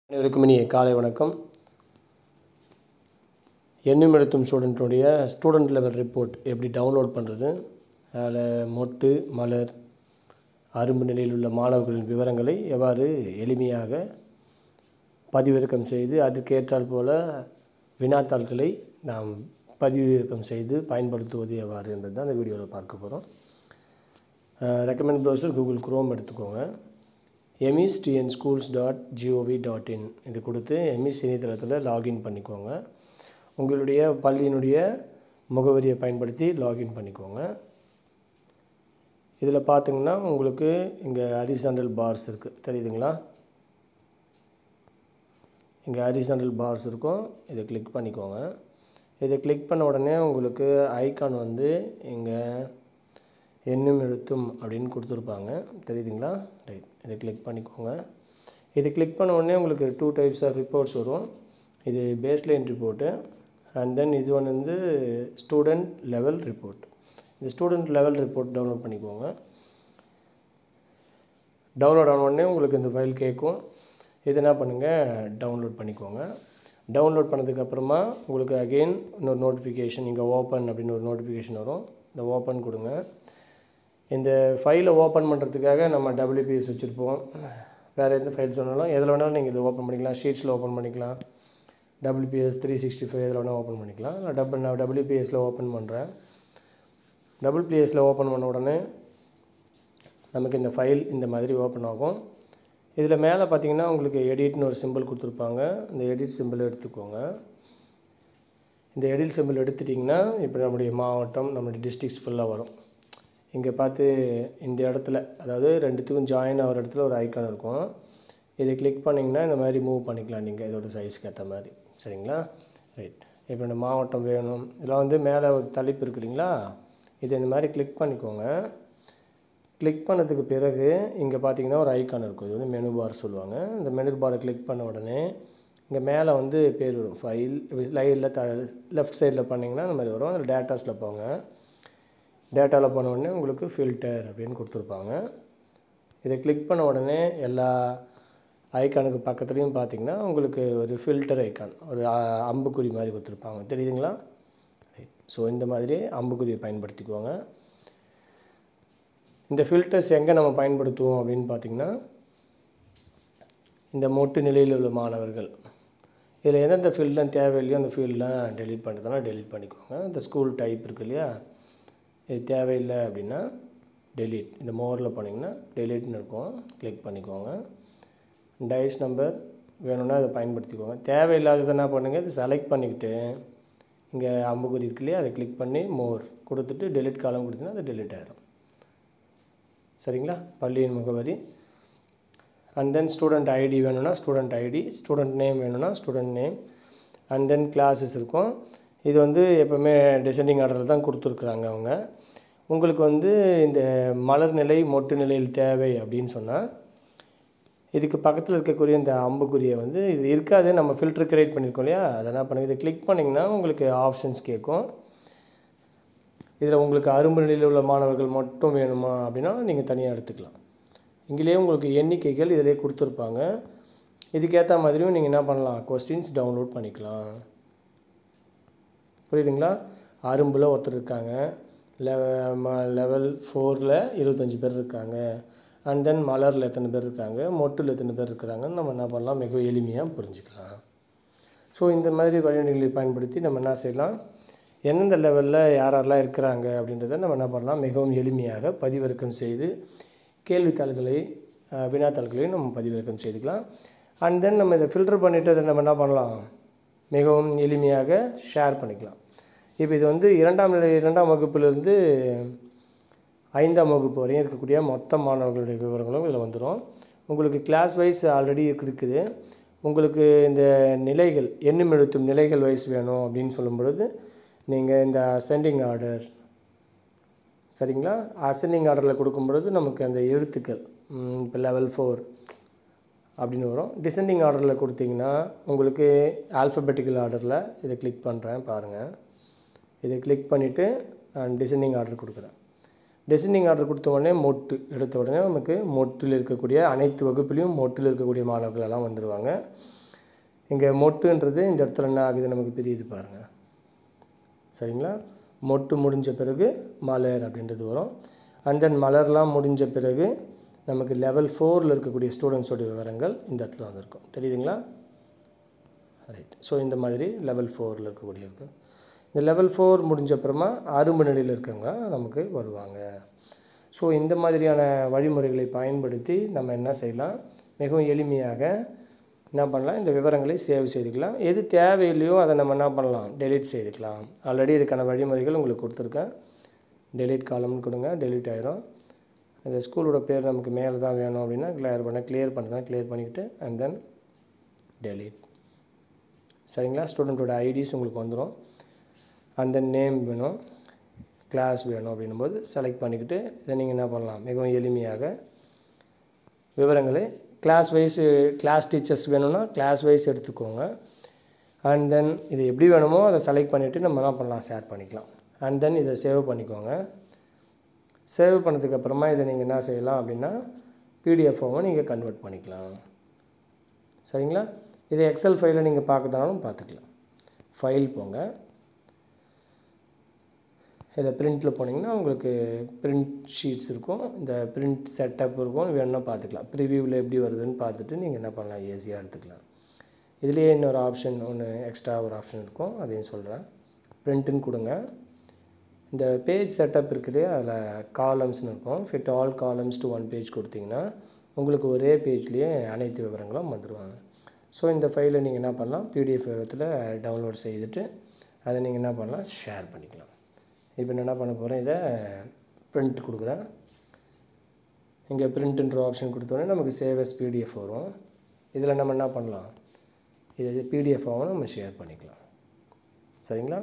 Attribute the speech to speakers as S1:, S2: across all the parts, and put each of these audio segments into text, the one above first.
S1: அனைவருக்கும் இனிய காலை வணக்கம் எண்ணும் எழுத்தும் ஸ்டூடெண்ட்டுடைய ஸ்டூடெண்ட் லெவல் ரிப்போர்ட் எப்படி டவுன்லோட் பண்ணுறது அதில் மொட்டு மலர் அரும்பு நிலையில் உள்ள மாணவர்களின் விவரங்களை எவ்வாறு எளிமையாக பதிவிறக்கம் செய்து அதற்கேற்றால் போல வினாத்தாள்களை நாம் பதிவிறக்கம் செய்து பயன்படுத்துவது எவ்வாறு என்பது தான் இந்த வீடியோவில் பார்க்க போகிறோம் ரெக்கமெண்ட் ப்ரௌசர் கூகுள் குரோம் எடுத்துக்கோங்க EMIS TN schools dot G O V dot in இது கொடுத்து எமிஸ் இணையதளத்தில் லாகின் பண்ணிக்கோங்க உங்களுடைய பள்ளியினுடைய முகவரியை பயன்படுத்தி லாகின் பண்ணிக்கோங்க இதில் பார்த்தீங்கன்னா உங்களுக்கு இங்கே ஹரிசாண்டல் பார்ஸ் இருக்குது தெரியுதுங்களா இங்கே ஹரிசாண்டல் பார்ஸ் இருக்கும் இதை கிளிக் பண்ணிக்கோங்க இதை கிளிக் பண்ண உடனே உங்களுக்கு ஐகான் வந்து இங்கே எண்ணும் எழுத்தும் அப்படின்னு கொடுத்துருப்பாங்க தெரியுதுங்களா ரைட் இதை கிளிக் பண்ணிக்கோங்க இதை கிளிக் பண்ண உடனே உங்களுக்கு டூ டைப்ஸ் ஆஃப் ரிப்போர்ட்ஸ் வரும் இது பேஸ்லைன் ரிப்போர்ட்டு அண்ட் தென் இது ஒன்று வந்து ஸ்டூடெண்ட் லெவல் ரிப்போர்ட் இந்த ஸ்டூடெண்ட் லெவல் ரிப்போர்ட் டவுன்லோட் பண்ணிக்கோங்க டவுன்லோட் ஆன உடனே உங்களுக்கு இந்த ஃபைல் கேட்கும் இது என்ன பண்ணுங்கள் டவுன்லோட் பண்ணிக்கோங்க டவுன்லோட் பண்ணதுக்கப்புறமா உங்களுக்கு அகெயின் இன்னொரு நோட்டிஃபிகேஷன் இங்கே ஓப்பன் அப்படின்னு ஒரு நோட்டிஃபிகேஷன் வரும் இந்த ஓப்பன் கொடுங்க இந்த ஃபைலை ஓப்பன் பண்ணுறதுக்காக நம்ம டபிள்யூபிஎஸ் வச்சுருப்போம் வேறு எந்த ஃபைல்ஸ் வேணாலும் எதில் வேணாலும் நீங்கள் இதை ஓப்பன் பண்ணிக்கலாம் ஷீட்ஸில் ஓப்பன் பண்ணிக்கலாம் டபிள்யூபிஎஸ் த்ரீ சிக்ஸ்டி ஃபைவ் எதில் வேணால் ஓப்பன் பண்ணிக்கலாம் நான் டபுள் நான் டபிள்யூபிஎஸில் ஓப்பன் பண்ணுறேன் டபிள்யூபிஎஸில் ஓப்பன் பண்ண உடனே நமக்கு இந்த ஃபைல் இந்த மாதிரி ஓப்பன் ஆகும் இதில் மேலே பார்த்தீங்கன்னா உங்களுக்கு எடிட்னு ஒரு சிம்பிள் கொடுத்துருப்பாங்க இந்த எடிட் சிம்பிள் எடுத்துக்கோங்க இந்த எடிட் சிம்பிள் எடுத்துட்டிங்கன்னா இப்போ நம்முடைய மாவட்டம் நம்மளுடைய டிஸ்ட்ரிக்ஸ் ஃபுல்லாக வரும் இங்கே பார்த்து இந்த இடத்துல அதாவது ரெண்டுத்துக்கும் ஜாயின் ஆகிற இடத்துல ஒரு ஐக்கான் இருக்கும் இதை கிளிக் பண்ணிங்கன்னா இந்த மாதிரி மூவ் பண்ணிக்கலாம் நீங்கள் இதோட சைஸ்க்கு ஏற்ற மாதிரி சரிங்களா ரைட் இப்போ இந்த மாவட்டம் வேணும் இதெல்லாம் வந்து மேலே ஒரு தலைப்பு இருக்கு இல்லைங்களா இதை இந்த மாதிரி கிளிக் பண்ணிக்கோங்க கிளிக் பண்ணதுக்கு பிறகு இங்கே பார்த்தீங்கன்னா ஒரு ஐக்கான் இருக்கும் இது வந்து மெனு பார் சொல்லுவாங்க இந்த மெனு பாரை கிளிக் பண்ண உடனே இங்கே மேலே வந்து பேர் வரும் ஃபைல் லைனில் த லெஃப்ட் சைடில் பண்ணிங்கன்னா இந்த மாதிரி வரும் அதில் டேட்டாஸில் போங்க டேட்டாவில் போன உடனே உங்களுக்கு ஃபில்டர் அப்படின்னு கொடுத்துருப்பாங்க இதை கிளிக் பண்ண உடனே எல்லா ஐக்கானுக்கு பக்கத்துலேயும் பார்த்தீங்கன்னா உங்களுக்கு ஒரு ஃபில்டர் ஐக்கான் ஒரு அ- அம்புக்குறி மாதிரி கொடுத்துருப்பாங்க தெரியுதுங்களா ஸோ இந்த மாதிரி அம்புக்குறியை பயன்படுத்திக்குவாங்க இந்த ஃபில்டர்ஸ் எங்கே நம்ம பயன்படுத்துவோம் அப்படின்னு பார்த்தீங்கன்னா இந்த மொட்டு நிலையில் உள்ள மாணவர்கள் இதில் எந்தெந்த ஃபீல்ட்லாம் தேவையில்லையோ அந்த ஃபீல்டெலாம் டெலீட் பண்ணுறதுனா டெலீட் பண்ணிக்கோங்க இந்த ஸ்கூல் டைப் இருக்கு இல்லையா இது தேவையில்லை அப்படின்னா டெலீட் இந்த மோரில் போனீங்கன்னா டெலீட்னு இருக்கும் கிளிக் பண்ணிக்கோங்க டைஸ் நம்பர் வேணும்னா அதை பயன்படுத்திக்கோங்க தேவையில்லாததை என்ன பண்ணுங்கள் இதை செலக்ட் பண்ணிக்கிட்டு இங்கே அம்புக்குறி இருக்கு இல்லையா அதை கிளிக் பண்ணி மோர் கொடுத்துட்டு டெலிட் காலம் கொடுத்தீங்கன்னா அது டெலிட் ஆயிரும் சரிங்களா பள்ளியின் முகவரி அண்ட் தென் ஸ்டூடெண்ட் ஐடி வேணும்னா ஸ்டூடெண்ட் ஐடி ஸ்டூடெண்ட் நேம் வேணும்னா student name and then classes இருக்கும் இது வந்து எப்போவுமே டிசைனிங் ஆர்டரில் தான் கொடுத்துருக்குறாங்க அவங்க உங்களுக்கு வந்து இந்த மலர் நிலை மொட்டு நிலையில் தேவை அப்படின்னு சொன்னால் இதுக்கு பக்கத்தில் இருக்கக்கூடிய இந்த அம்புக்குறியை வந்து இது இருக்காது நம்ம ஃபில்டர் கிரியேட் பண்ணியிருக்கோம் இல்லையா அதை என்ன பண்ணுங்க இதை கிளிக் பண்ணிங்கன்னா உங்களுக்கு ஆப்ஷன்ஸ் கேட்கும் இதில் உங்களுக்கு அரும்பு நிலையில் உள்ள மாணவர்கள் மட்டும் வேணுமா அப்படின்னா நீங்கள் தனியாக எடுத்துக்கலாம் இங்கேயே உங்களுக்கு எண்ணிக்கைகள் இதிலே கொடுத்துருப்பாங்க இதுக்கேற்ற மாதிரியும் நீங்கள் என்ன பண்ணலாம் கொஸ்டின்ஸ் டவுன்லோட் பண்ணிக்கலாம் புரியுதுங்களா அரும்பில் ஒருத்தர் இருக்காங்க லெவ லெவல் ஃபோரில் இருபத்தஞ்சி பேர் இருக்காங்க அண்ட் தென் மலரில் எத்தனை பேர் இருக்காங்க மொட்டில் எத்தனை பேர் இருக்கிறாங்கன்னு நம்ம என்ன பண்ணலாம் மிக எளிமையாக புரிஞ்சுக்கலாம் ஸோ இந்த மாதிரி வழிமுறைகளை பயன்படுத்தி நம்ம என்ன செய்யலாம் எந்தெந்த லெவலில் யார் யாரெல்லாம் இருக்கிறாங்க அப்படின்றத நம்ம என்ன பண்ணலாம் மிகவும் எளிமையாக பதிவிறக்கம் செய்து கேள்வித்தாள்களை அஹ், வினாத்தாள்களையும் நம்ம பதிவிறக்கம் செய்துக்கலாம் அண்ட் தென் நம்ம இதை ஃபில்டர் பண்ணிவிட்டு அதை நம்ம என்ன பண்ணலாம் மிகவும் எளிமையாக ஷேர் பண்ணிக்கலாம் இப்போ இது வந்து இரண்டாம் நிலை இரண்டாம் வகுப்பிலிருந்து ஐந்தாம் வகுப்பு வரையும் இருக்கக்கூடிய மொத்த மாணவர்களுடைய விவரங்களும் இதில் வந்துடும் உங்களுக்கு கிளாஸ் வைஸ் ஆல்ரெடி இருக்குது உங்களுக்கு இந்த நிலைகள் எண்ணும் எழுத்தும் நிலைகள் வைஸ் வேணும் அப்படின்னு சொல்லும் பொழுது நீங்கள் இந்த அசெண்டிங் ஆர்டர் சரிங்களா அசெண்டிங் ஆர்டரில் கொடுக்கும் பொழுது நமக்கு அந்த எழுத்துக்கள் இப்போ லெவல் ஃபோர் அப்படின்னு வரும் டிசெண்டிங் ஆர்டரில் கொடுத்தீங்கன்னா உங்களுக்கு ஆல்ஃபபெட்டிக்கல் ஆர்டரில் இதை கிளிக் பண்ணுறேன் பாருங்கள் இதை கிளிக் பண்ணிவிட்டு நான் டிசெண்டிங் ஆர்டர் கொடுக்குறேன் டெசினிங் ஆர்டர் கொடுத்த உடனே மொட்டு எடுத்த உடனே நமக்கு மொட்டில் இருக்கக்கூடிய அனைத்து வகுப்புலேயும் மொட்டில் இருக்கக்கூடிய மாணவர்கள் எல்லாம் வந்துடுவாங்க இங்கே மொட்டுன்றது இந்த இடத்துல என்ன ஆகுது நமக்கு பிரியுது பாருங்கள் சரிங்களா மொட்டு முடிஞ்ச பிறகு மலர் அப்படின்றது வரும் அண்ட் தென் மலர்லாம் முடிஞ்ச பிறகு நமக்கு லெவல் ஃபோரில் இருக்கக்கூடிய ஸ்டூடெண்ட்ஸோட விவரங்கள் இந்த இடத்துல வந்திருக்கும் தெரியுதுங்களா ரைட் ஸோ இந்த மாதிரி லெவல் ஃபோரில் இருக்கக்கூடிய இருக்கு இந்த லெவல் ஃபோர் முடிஞ்ச அப்புறமா ஆரம்ப நிலையில் இருக்கவங்க நமக்கு வருவாங்க ஸோ இந்த மாதிரியான வழிமுறைகளை பயன்படுத்தி நம்ம என்ன செய்யலாம் மிகவும் எளிமையாக என்ன பண்ணலாம் இந்த விவரங்களை சேவ் செய்துக்கலாம் எது தேவையில்லையோ அதை நம்ம என்ன பண்ணலாம் டெலீட் செய்துக்கலாம் ஆல்ரெடி இதுக்கான வழிமுறைகள் உங்களுக்கு கொடுத்துருக்கேன் டெலீட் காலம்னு கொடுங்க டெலீட் ஆயிரும் இந்த ஸ்கூலோட பேர் நமக்கு மேலே தான் வேணும் அப்படின்னா கிளியர் பண்ண கிளியர் பண்ணுறேன் கிளியர் பண்ணிக்கிட்டு அண்ட் தென் டெலீட் சரிங்களா ஸ்டூடெண்ட்டோட ஐடிஸ் உங்களுக்கு வந்துடும் அண்ட் தென் நேம் வேணும் கிளாஸ் வேணும் அப்படின்னும் போது செலக்ட் பண்ணிக்கிட்டு இதை நீங்கள் என்ன பண்ணலாம் மிகவும் எளிமையாக விவரங்களை கிளாஸ் வைஸ் கிளாஸ் டீச்சர்ஸ் வேணும்னா கிளாஸ் வைஸ் எடுத்துக்கோங்க அண்ட் தென் இது எப்படி வேணுமோ அதை செலக்ட் பண்ணிவிட்டு நம்ம என்ன பண்ணலாம் ஷேர் பண்ணிக்கலாம் அண்ட் தென் இதை சேவ் பண்ணிக்கோங்க சேவ் பண்ணதுக்கப்புறமா இதை நீங்கள் என்ன செய்யலாம் அப்படின்னா பிடிஎஃபாகவும் நீங்கள் கன்வெர்ட் பண்ணிக்கலாம் சரிங்களா இது எக்ஸல் ஃபைலை நீங்கள் பார்க்கறதுனாலும் பார்த்துக்கலாம் ஃபைல் போங்க இதில் பிரிண்ட்டில் போனீங்கன்னா உங்களுக்கு பிரிண்ட் ஷீட்ஸ் இருக்கும் இந்த பிரிண்ட் செட்டப் இருக்கும் வேணும்னா பார்த்துக்கலாம் ப்ரிவியூவில் எப்படி வருதுன்னு பார்த்துட்டு நீங்கள் என்ன பண்ணலாம் ஈஸியாக எடுத்துக்கலாம் இதுலேயே இன்னொரு ஆப்ஷன் ஒன்று எக்ஸ்ட்ரா ஒரு ஆப்ஷன் இருக்கும் அதையும் சொல்கிறேன் பிரிண்ட்டுன்னு கொடுங்க இந்த பேஜ் செட்டப் இருக்குது அதில் காலம்ஸ்னு இருக்கும் fit all columns to one page கொடுத்தீங்கன்னா உங்களுக்கு ஒரே பேஜ்லேயே அனைத்து விவரங்களும் வந்துடுவாங்க ஸோ இந்த ஃபைலை நீங்கள் என்ன பண்ணலாம் பிடிஎஃப் விதத்தில் டவுன்லோட் செய்துட்டு அதை நீங்கள் என்ன பண்ணலாம் ஷேர் பண்ணிக்கலாம் இப்போ நான் என்ன பண்ண போகிறேன் இதை பிரிண்ட் கொடுக்குறேன் இங்கே பிரிண்ட்டுன்ற ஆப்ஷன் கொடுத்தோன்னே நமக்கு சேவஸ் பிடிஎஃப் வரும் இதில் நம்ம என்ன பண்ணலாம் இது பிடிஎஃபாகவும் நம்ம ஷேர் பண்ணிக்கலாம் சரிங்களா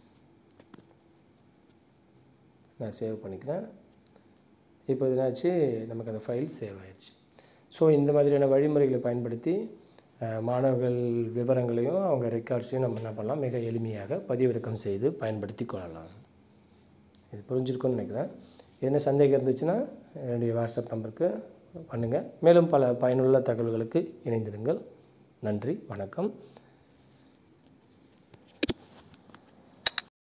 S1: நான் சேவ் பண்ணிக்கிறேன் இப்போ என்னாச்சு நமக்கு அந்த ஃபைல் சேவ் ஆயிடுச்சு ஸோ இந்த மாதிரியான வழிமுறைகளை பயன்படுத்தி அஹ், மாணவர்கள் விவரங்களையும் அவங்க ரெக்கார்ட்ஸையும் நம்ம என்ன பண்ணலாம் மிக எளிமையாக பதிவிறக்கம் செய்து பயன்படுத்தி கொள்ளலாம் இது புரிஞ்சிருக்கும்னு நினைக்கிறேன் என்ன சந்தேகம் இருந்துச்சுன்னா என்னுடைய வாட்ஸ்அப் நம்பருக்கு பண்ணுங்கள் மேலும் பல பயனுள்ள தகவல்களுக்கு இணைந்திருங்கள் நன்றி வணக்கம்